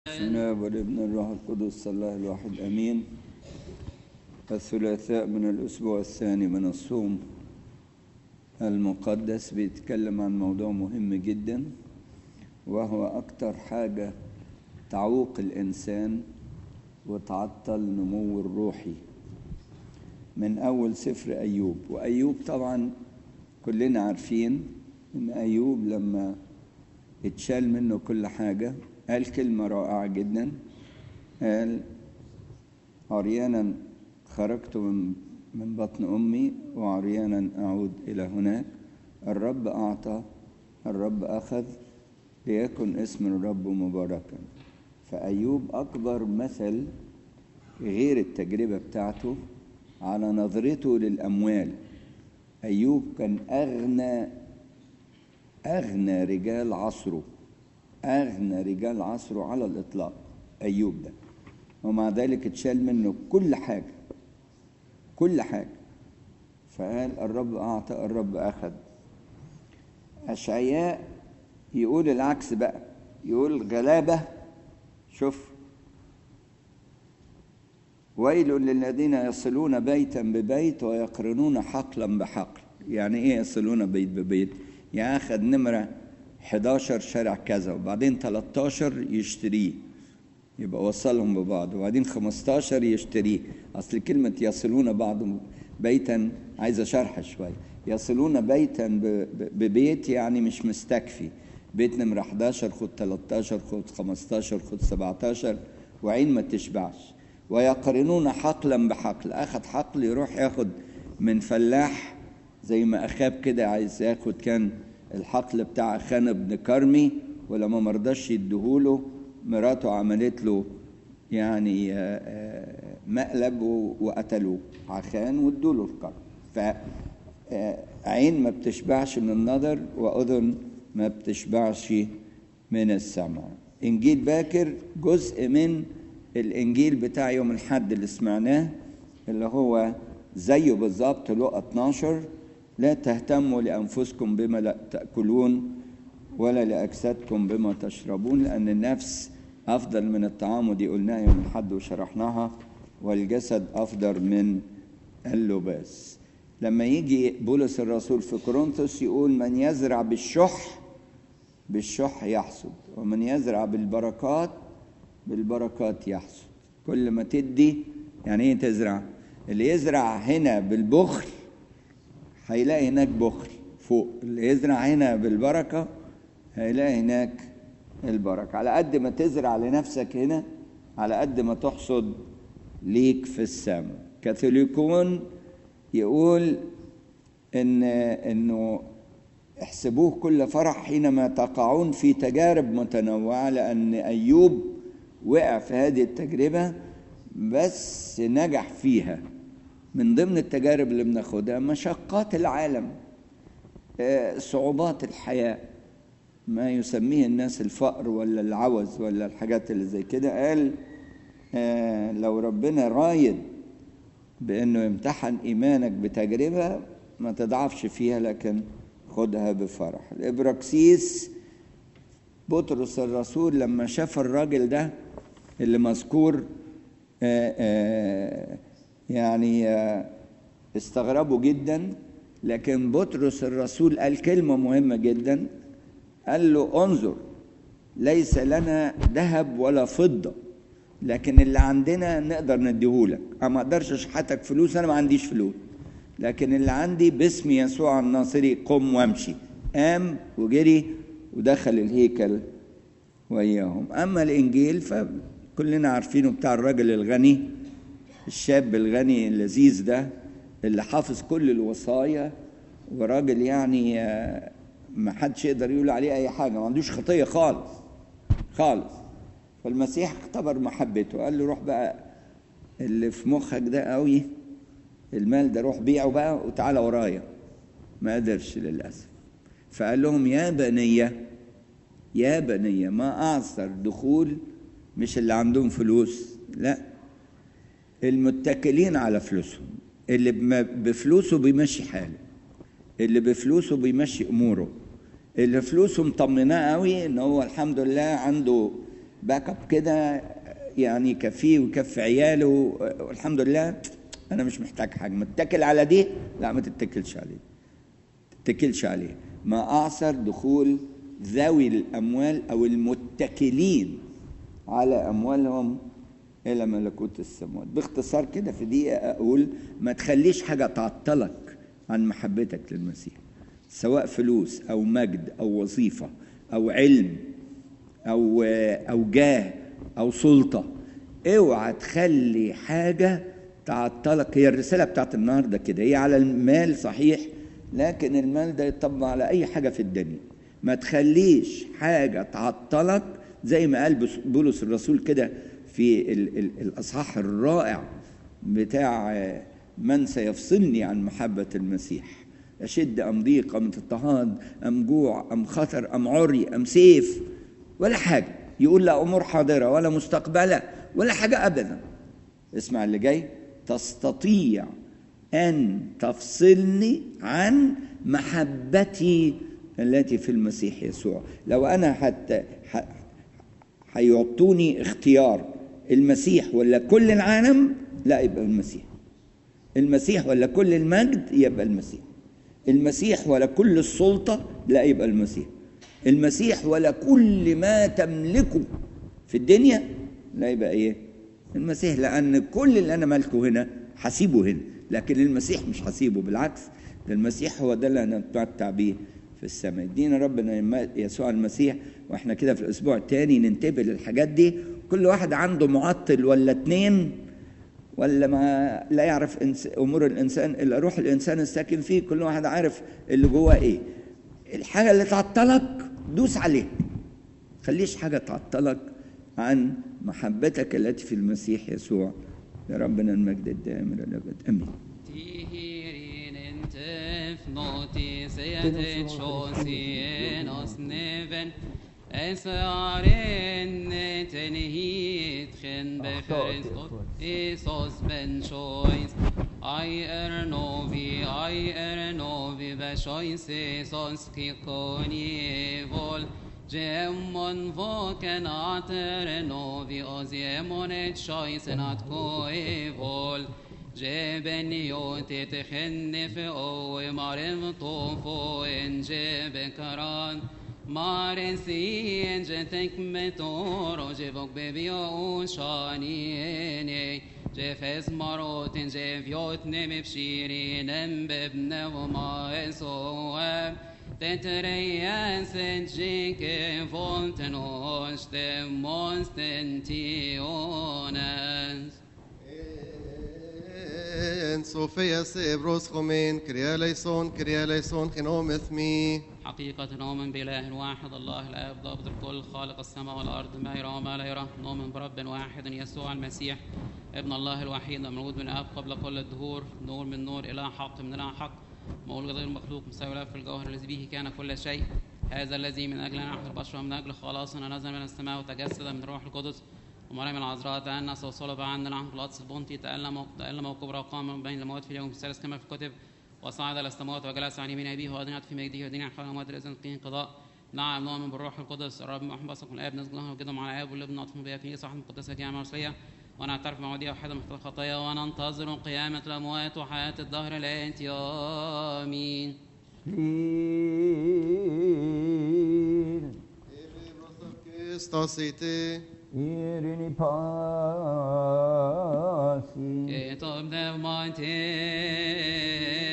الاب والابن الروح القدس الله الواحد امين الثلاثاء من الاسبوع الثاني من الصوم المقدس بيتكلم عن موضوع مهم جدا وهو اكتر حاجه تعوق الانسان وتعطل نمو الروحي من اول سفر ايوب وايوب طبعا كلنا عارفين ان ايوب لما اتشال منه كل حاجه قال كلمة رائعة جدا قال عريانا خرجت من من بطن أمي وعريانا أعود إلى هناك الرب أعطى الرب أخذ ليكن اسم الرب مباركا فأيوب أكبر مثل غير التجربة بتاعته على نظرته للأموال أيوب كان أغنى أغنى رجال عصره أغنى رجال عصره على الإطلاق أيوب ده ومع ذلك اتشال منه كل حاجة كل حاجة فقال الرب أعطى الرب أخذ أشعياء يقول العكس بقى يقول غلابة شوف ويل للذين يصلون بيتا ببيت ويقرنون حقلا بحقل يعني ايه يصلون بيت ببيت يعني اخذ نمره 11 شارع كذا وبعدين 13 يشتريه يبقى وصلهم ببعض وبعدين 15 يشتريه اصل كلمه يصلون بعض بيتا عايزه شرح شويه يصلون بيتا ببيت يعني مش مستكفي بيت نمرة 11 خد 13 خد 15 خد 17 وعين ما تشبعش ويقارنون حقلا بحقل اخذ حقل يروح ياخد من فلاح زي ما اخاب كده عايز ياخد كان الحقل بتاع خان بن كرمي ولما مرضاش يديهوله مراته عملت له يعني مقلب وقتلوه عخان وادوا له الكرم فعين ما بتشبعش من النظر واذن ما بتشبعش من السمع انجيل باكر جزء من الانجيل بتاع يوم الحد اللي سمعناه اللي هو زيه بالظبط لقى 12 لا تهتموا لأنفسكم بما لا تأكلون ولا لأجسادكم بما تشربون لأن النفس أفضل من الطعام ودي قلناها يوم الحد وشرحناها والجسد أفضل من اللباس لما يجي بولس الرسول في كورنثوس يقول من يزرع بالشح بالشح يحصد ومن يزرع بالبركات بالبركات يحصد كل ما تدي يعني ايه تزرع اللي يزرع هنا بالبخل هيلاقي هناك بخل فوق اللي يزرع هنا بالبركة هيلاقي هناك البركة على قد ما تزرع لنفسك هنا على قد ما تحصد ليك في السماء كاثوليكون يقول ان انه احسبوه كل فرح حينما تقعون في تجارب متنوعة لأن أيوب وقع في هذه التجربة بس نجح فيها من ضمن التجارب اللي بناخدها مشقات العالم صعوبات الحياة ما يسميه الناس الفقر ولا العوز ولا الحاجات اللي زي كده قال لو ربنا رايد بأنه يمتحن إيمانك بتجربة ما تضعفش فيها لكن خدها بفرح الإبراكسيس بطرس الرسول لما شاف الراجل ده اللي مذكور آآ آآ يعني استغربوا جدا لكن بطرس الرسول قال كلمة مهمة جدا قال له انظر ليس لنا ذهب ولا فضة لكن اللي عندنا نقدر نديهولك أنا ما اقدرش اشحتك فلوس انا ما عنديش فلوس لكن اللي عندي باسم يسوع الناصري قم وامشي قام وجري ودخل الهيكل وإياهم أما الإنجيل فكلنا عارفينه بتاع الراجل الغني الشاب الغني اللذيذ ده اللي حافظ كل الوصايا وراجل يعني ما حدش يقدر يقول عليه اي حاجه ما عندوش خطيه خالص خالص فالمسيح اختبر محبته قال له روح بقى اللي في مخك ده قوي المال ده روح بيعه بقى وتعالى ورايا ما قدرش للاسف فقال لهم يا بنيه يا بنيه ما اعثر دخول مش اللي عندهم فلوس لا المتكلين على فلوسهم اللي بفلوسه بيمشي حاله اللي بفلوسه بيمشي اموره اللي فلوسه مطمناه قوي ان هو الحمد لله عنده باك اب كده يعني يكفيه ويكفي عياله والحمد لله انا مش محتاج حاجه متكل على دي لا ما تتكلش عليه تتكلش عليه ما اعصر دخول ذوي الاموال او المتكلين على اموالهم الى ملكوت السماوات باختصار كده في دقيقه اقول ما تخليش حاجه تعطلك عن محبتك للمسيح سواء فلوس او مجد او وظيفه او علم او او جاه او سلطه اوعى تخلي حاجه تعطلك هي الرساله بتاعت النهارده كده هي على المال صحيح لكن المال ده يطبق على اي حاجه في الدنيا ما تخليش حاجه تعطلك زي ما قال بولس الرسول كده في ال ال الاصحاح الرائع بتاع من سيفصلني عن محبه المسيح اشد ام ضيق ام اضطهاد ام جوع ام خطر ام عري ام سيف ولا حاجه يقول لا امور حاضره ولا مستقبله ولا حاجه ابدا اسمع اللي جاي تستطيع ان تفصلني عن محبتي التي في المسيح يسوع لو انا حتى هيعطوني اختيار المسيح ولا كل العالم لا يبقى المسيح المسيح ولا كل المجد يبقى المسيح المسيح ولا كل السلطة لا يبقى المسيح المسيح ولا كل ما تملكه في الدنيا لا يبقى ايه المسيح لأن كل اللي أنا مالكه هنا هسيبه هنا لكن المسيح مش هسيبه بالعكس ده المسيح هو ده اللي أنا بتمتع بيه في السماء ادينا ربنا يسوع المسيح واحنا كده في الاسبوع الثاني ننتبه للحاجات دي كل واحد عنده معطل ولا اتنين ولا ما لا يعرف امور الانسان الا روح الانسان الساكن فيه كل واحد عارف اللي جواه ايه الحاجه اللي تعطلك دوس عليها خليش حاجه تعطلك عن محبتك التي في المسيح يسوع لربنا المجد الدائم الى الابد امين notisetet sjåsien oss neven Esaren ten hit gen beferes God Isos ben choice I er novi I er novi be choice Isos kikoni vol Gemon voken ater novi oziemon et choice nat koevol جبن يوتي تخنف او معرف طوفو ان جب كران مارسي ان جتك متور جبك ببيو شانيني جفز مروت جف يوتني مبشيرين بابن وما يسوع تترياس جيك فولتن وشت مونستنتيونس En Sofia Sebros Khomein, Kriya Leison, Kriya Leison, Chinom Ethmi. حقيقة نؤمن بإله واحد الله الآب ضابط الكل خالق السماء والأرض ما يرى وما لا يرى نؤمن برب واحد يسوع المسيح ابن الله الوحيد المولود من الآب قبل كل الدهور نور من نور إله حق من إله حق مولود غير مخلوق مساوي له في الجوهر الذي به كان كل شيء هذا الذي من أجلنا نحن البشر ومن أجل خلاصنا نزل من السماء وتجسد من روح القدس ومريم العذراء تأنس وصلب عندنا عن بلاطس البنطي تألم تألم وكبر وقام من بين الأموات في اليوم الثالث كما في الكتب وصعد إلى السماوات وجلس عن يمين أبيه وأدنى في مجده ودين عن الأموات الإذن قين قضاء نعم نؤمن بالروح القدس الرب محمد صلى الآب نزل له وجدهم على آب والابن أطفم بها كنيسة واحدة مقدسة جامعة مرسية ونعترف بمواضيع واحدة من الخطايا وننتظر قيامة الأموات وحياة الدهر الآتي آمين Stasite. Irini pasi Και το πνεύμα της